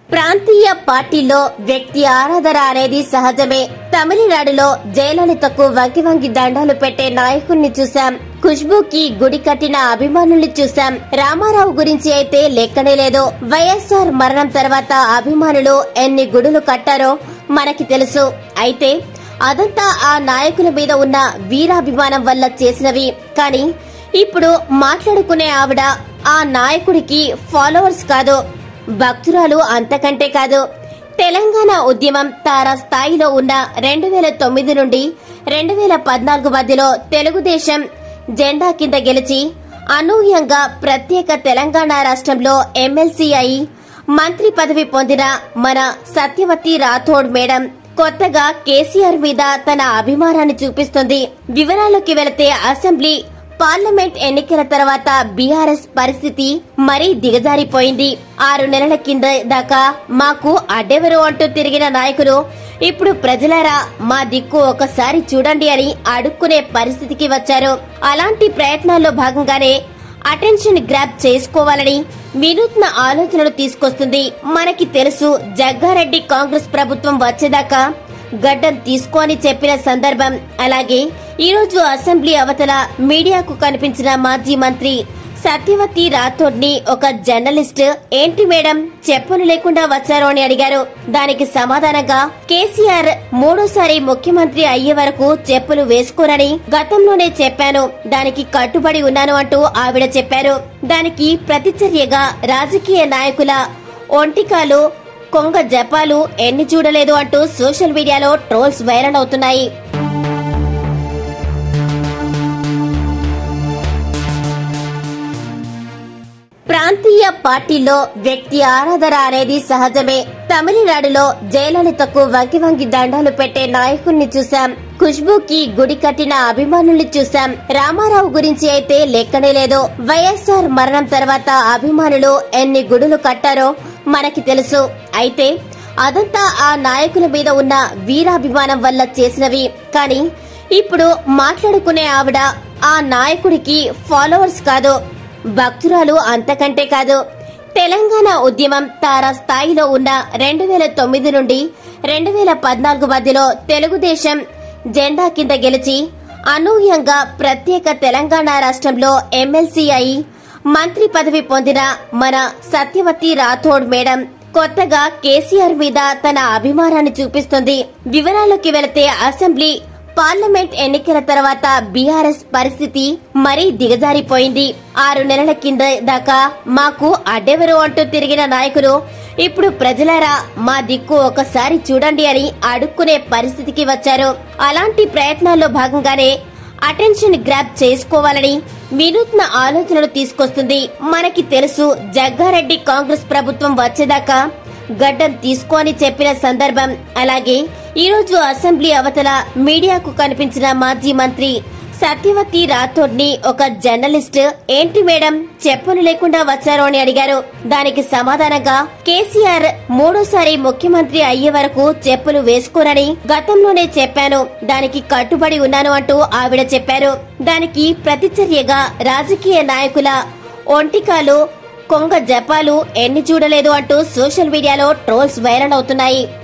ప్రాంతీయ పార్టీలో వ్యక్తి ఆరాధన అనేది సహజమే తమిళనాడులో జయలలితకు వంగి వంగి దండాలు పెట్టే నాయకుల్ని చూశాం ఖుష్బుకి గుడి కట్టిన అభిమానుల్ని చూశాం రామారావు గురించి అయితే లెక్కనే లేదు వైఎస్ఆర్ మరణం తర్వాత అభిమానులు ఎన్ని గుడులు కట్టారో మనకి తెలుసు అయితే అదంతా ఆ నాయకుల మీద ఉన్న వీరాభిమానం వల్ల చేసినవి కానీ ఇప్పుడు మాట్లాడుకునే ఆవిడ ఆ నాయకుడికి ఫాలోవర్స్ కాదు భక్తురాలు అంతకంటే కాదు తెలంగాణ ఉద్యమం తార స్థాయిలో ఉన్న రెండు వేల తొమ్మిది నుండి రెండు వేల పద్నాలుగు మధ్యలో తెలుగుదేశం జెండా కింద గెలిచి అనూహ్యంగా ప్రత్యేక తెలంగాణ రాష్ట్రంలో ఎమ్మెల్సీ అయి మంత్రి పదవి పొందిన మన సత్యవతి రాథోడ్ మేడం కొత్తగా కేసీఆర్ మీద తన అభిమానాన్ని చూపిస్తుంది వివరాల్లోకి వెళితే అసెంబ్లీ పార్లమెంట్ ఎన్నికల తర్వాత బీఆర్ఎస్ పరిస్థితి మరీ దిగజారిపోయింది ఆరు నెలల కింద దాకా మాకు అడ్డెవరు అంటూ తిరిగిన నాయకులు ఇప్పుడు ప్రజలారా మా దిక్కు ఒకసారి చూడండి అని అడుక్కునే పరిస్థితికి వచ్చారు అలాంటి ప్రయత్నాల్లో భాగంగానే అటెన్షన్ గ్రాప్ చేసుకోవాలని వినూత్న ఆలోచనలు తీసుకొస్తుంది మనకి తెలుసు జగ్గారెడ్డి కాంగ్రెస్ ప్రభుత్వం వచ్చేదాకా గడ్డం తీసుకో అని చెప్పిన సందర్భం అలాగే ఈ రోజు అసెంబ్లీ అవతల మీడియాకు కనిపించిన మాజీ మంత్రి సత్యవతి రాథోడ్ ని ఒక జర్నలిస్ట్ ఏంటి మేడం చెప్పులు లేకుండా వచ్చారు అని అడిగారు దానికి సమాధానంగా కేసీఆర్ మూడోసారి ముఖ్యమంత్రి అయ్యే వరకు చెప్పులు వేసుకోరని గతంలోనే చెప్పాను దానికి కట్టుబడి ఉన్నాను అంటూ ఆవిడ చెప్పారు దానికి ప్రతిచర్యగా రాజకీయ నాయకుల ఒంటికాలు కొంగ జపాలు ఎన్ని చూడలేదు అంటూ సోషల్ మీడియాలో ట్రోల్స్ వైరల్ అవుతున్నాయి ప్రాంతీయ పార్టీలో వ్యక్తి ఆరాధన అనేది సహజమే తమిళనాడులో జయలలితకు వంగి వంగి దండాలు పెట్టే నాయకుల్ని చూశాం ఖుష్బుకి గుడి కట్టిన అభిమానుల్ని చూశాం రామారావు గురించి అయితే లెక్కనే లేదు వైఎస్ఆర్ మరణం తర్వాత అభిమానులు ఎన్ని గుడులు కట్టారో మనకి తెలుసు అయితే అదంతా ఆ నాయకుల మీద ఉన్న వీరాభిమానం వల్ల చేసినవి కానీ ఇప్పుడు మాట్లాడుకునే ఆవిడ ఆ నాయకుడికి ఫాలోవర్స్ కాదు భక్తురాలు అంతకంటే కాదు తెలంగాణ ఉద్యమం తార స్థాయిలో ఉన్న రెండు వేల తొమ్మిది నుండి రెండు వేల పద్నాలుగు మధ్యలో తెలుగుదేశం జెండా కింద గెలిచి అనూహ్యంగా ప్రత్యేక తెలంగాణ రాష్ట్రంలో ఎమ్మెల్సీ అయి మంత్రి పదవి పొందిన మన సత్యవతి రాథోడ్ మేడం కొత్తగా కేసీఆర్ మీద తన అభిమానాన్ని చూపిస్తుంది వివరాల్లోకి వెళితే అసెంబ్లీ పార్లమెంట్ ఎన్నికల తర్వాత బీఆర్ఎస్ పరిస్థితి మరీ దిగజారిపోయింది ఆరు నెలల కింద దాకా మాకు అడ్డెవరు అంటూ తిరిగిన నాయకులు ఇప్పుడు ప్రజలారా మా దిక్కు ఒకసారి చూడండి అని అడుక్కునే పరిస్థితికి వచ్చారు అలాంటి ప్రయత్నాల్లో భాగంగానే అటెన్షన్ గ్రాప్ చేసుకోవాలని వినూత్న ఆలోచనలు తీసుకొస్తుంది మనకి తెలుసు జగ్గారెడ్డి కాంగ్రెస్ ప్రభుత్వం వచ్చేదాకా గడ్డం తీసుకో అని చెప్పిన సందర్భం అలాగే ఈ రోజు అసెంబ్లీ అవతల మీడియాకు కనిపించిన మాజీ మంత్రి సత్యవతి రాథోడ్ ని ఒక జర్నలిస్ట్ ఏంటి మేడం చెప్పులు లేకుండా వచ్చారు అని అడిగారు దానికి సమాధానంగా కేసీఆర్ మూడోసారి ముఖ్యమంత్రి అయ్యే వరకు చెప్పులు వేసుకోరని గతంలోనే చెప్పాను దానికి కట్టుబడి ఉన్నాను అంటూ ఆవిడ చెప్పారు దానికి ప్రతిచర్యగా రాజకీయ నాయకుల ఒంటికాలు కొంగ జపాలు ఎన్ని చూడలేదు అంటూ సోషల్ మీడియాలో ట్రోల్స్ వైరల్ అవుతున్నాయి